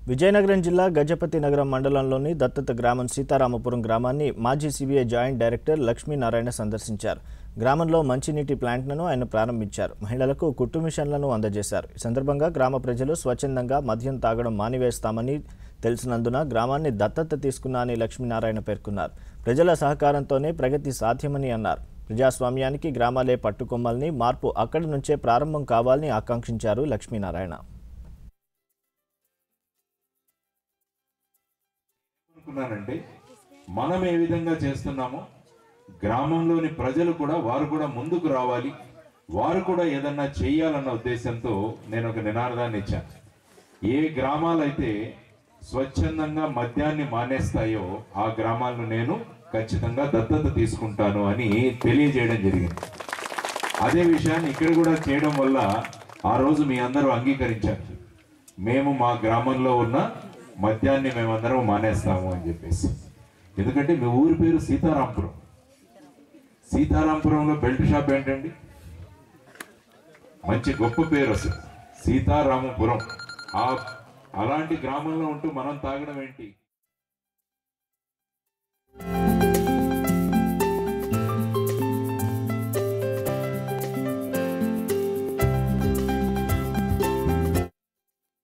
విజయనగరం జిల్లా గజపతి నగరం మండలంలోని దత్తత గ్రామం సీతారామపురం గ్రామాన్ని మాజీ సిబిఐ జాయింట్ డైరెక్టర్ లక్ష్మీనారాయణ సందర్శించారు గ్రామంలో మంచినీటి ప్లాంట్లను ఆయన ప్రారంభించారు మహిళలకు కుట్టు మిషన్లను అందజేశారు ఈ సందర్భంగా గ్రామ ప్రజలు స్వచ్ఛందంగా మద్యం తాగడం మానివేస్తామని తెలిసినందున గ్రామాన్ని దత్తత తీసుకున్నా అని లక్ష్మీనారాయణ పేర్కొన్నారు ప్రజల సహకారంతోనే ప్రగతి సాధ్యమని అన్నారు ప్రజాస్వామ్యానికి గ్రామాలే పట్టుకొమ్మల్ని మార్పు అక్కడి నుంచే ప్రారంభం కావాలని ఆకాంక్షించారు లక్ష్మీనారాయణ అనుకున్నానంటే మనం ఏ విధంగా చేస్తున్నామో గ్రామంలోని ప్రజలు కూడా వారు కూడా ముందుకు రావాలి వారు కూడా ఏదన్నా చేయాలన్న ఉద్దేశంతో నేను ఒక నినాదాన్ని ఇచ్చాను ఏ గ్రామాలైతే స్వచ్ఛందంగా మద్యాన్ని మానేస్తాయో ఆ గ్రామాలను నేను ఖచ్చితంగా దత్తత తీసుకుంటాను అని తెలియజేయడం జరిగింది అదే విషయాన్ని ఇక్కడ కూడా చేయడం వల్ల ఆ రోజు మీ అందరూ అంగీకరించారు మేము మా గ్రామంలో ఉన్న మద్యాన్ని మేమందరం మానేస్తాము అని చెప్పేసి ఎందుకంటే మీ ఊరి పేరు సీతారాంపురం సీతారాంపురంలో బెల్ట్ షాప్ ఏంటండి మంచి గొప్ప పేరు అసలు సీతారామపురం ఆ అలాంటి గ్రామంలో ఉంటూ మనం తాగడం ఏంటి